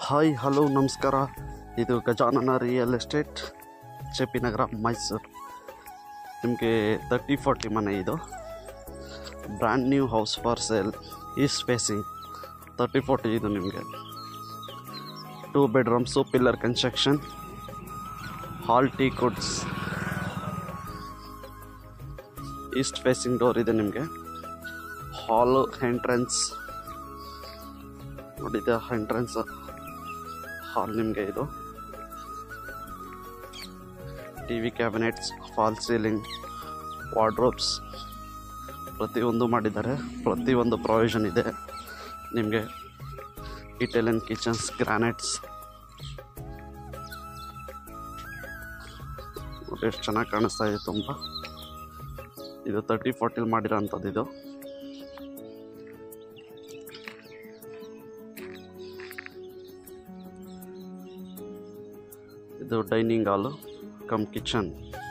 hi hello ನಮಸ್ಕಾರ ಇದು Gajanana real estate J P Nagar Mysuru ನಿಮಗೆ ತರ್ಟಿ ಫಾರ್ಟಿ ಮನೆ ಇದು brand new house for sale east facing thirty forty ಇದು ನಿಮಗೆ two bedrooms pillar construction hall teak woods east facing door ಇದೆ ನಿಮಗೆ ಹಾಲು ಎಂಟ್ರೆನ್ಸ್ ನೋಡಿದೆ ಎಂಟ್ರೆನ್ಸ್ ಹಾಲ್ ನಿಮಗೆ ಇದು T V cabinets false ceiling wardrobes ಪ್ರತಿಯೊಂದು ಮಾಡಿದ್ದಾರೆ ಪ್ರತಿಯೊಂದು ಪ್ರೊವಿಷನ್ ಇದೆ ನಿಮಗೆ ಇಟಾಲಿಯನ್ ಕಿಚನ್ಸ್ ಗ್ರಾನೈಟ್ಸ್ ನೋಡಿ ಎಷ್ಟು ಚೆನ್ನಾಗಿ ಕಾಣಿಸ್ತಾ ಇದೆ ತುಂಬ ಇದು ತರ್ಟಿ ಫಾರ್ಟಿಲಿ ಮಾಡಿರೋ ಅಂಥದ್ದು ಇದು ಇದು dining hall come kitchen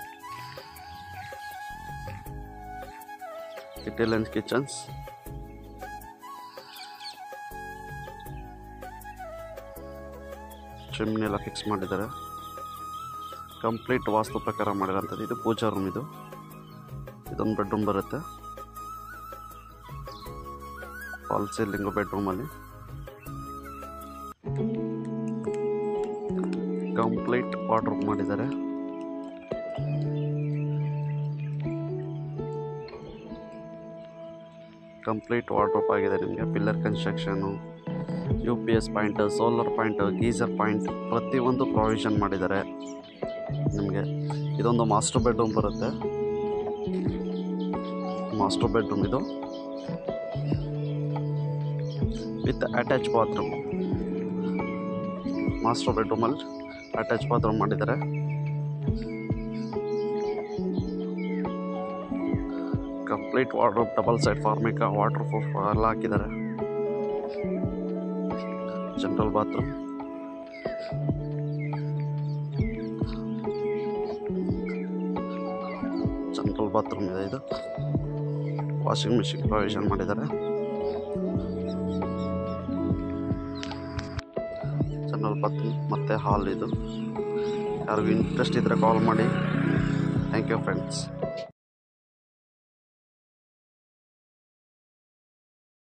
Italian kitchens chimney ಎಲ್ಲ ಫಿಕ್ಸ್ ಮಾಡಿದ್ದಾರೆ ಕಂಪ್ಲೀಟ್ ವಾಸ್ತು ಪ್ರಕಾರ ಮಾಡಿರೋಂಥದ್ದು ಇದು ಪೂಜಾ ರೂಮ್ ಇದು ಇದೊಂದು ಬೆಡ್ರೂಮ್ ಬರುತ್ತೆ ಫಾಲ್ ಸೀಲಿಂಗು ಬೆಡ್ರೂಮಲ್ಲಿ ಕಂಪ್ಲೀಟ್ ವಾರ್ಡ್ರೋಬ್ ಮಾಡಿದ್ದಾರೆ ಕಂಪ್ಲೀಟ್ ವಾರ್ಡ್ರೋಬ್ ಆಗಿದೆ ನಿಮಗೆ pillar construction U P S point solar point geyser point ಪ್ರತಿಯೊಂದು ಪ್ರಾವಿಷನ್ ಮಾಡಿದ್ದಾರೆ ನಿಮಗೆ ಇದೊಂದು ಮಾಸ್ಟರ್ ಬೆಡ್ರೂಮ್ ಬರುತ್ತೆ ಮಾಸ್ಟರ್ ಬೆಡ್ರೂಮ್ ಇದು ವಿತ್ ಅಟ್ಯಾಚ್ ಬಾತ್ರೂಮ್ ಮಾಸ್ಟರ್ ಬೆಡ್ರೂಮಲ್ಲಿ ಅಟ್ಯಾಚ್ ಬಾತ್ರೂಮ್ ಮಾಡಿದ್ದಾರೆ complete wardrobe double side Formica waterproof ಎಲ್ಲ ಹಾಕಿದ್ದಾರೆ ಜನರಲ್ ಬಾತ್ರೂಮ್ ಜನರಲ್ ಬಾತ್ರೂಮ್ ಇದೆ ಇದು ವಾಷಿಂಗ್ ಮಿಷಿನ್ ಪ್ರೊವಿಷನ್ ಮಾಡಿದ್ದಾರೆ ಜನರಲ್ ಬಾತ್ರೂಮ್ ಮತ್ತು ಹಾಲ್ ಇದು ಯಾರಿಗೂ ಇಂಟ್ರೆಸ್ಟ್ ಇದ್ದರೆ ಕಾಲ್ ಮಾಡಿ ಥ್ಯಾಂಕ್ ಯು ಫ್ರೆಂಡ್ಸ್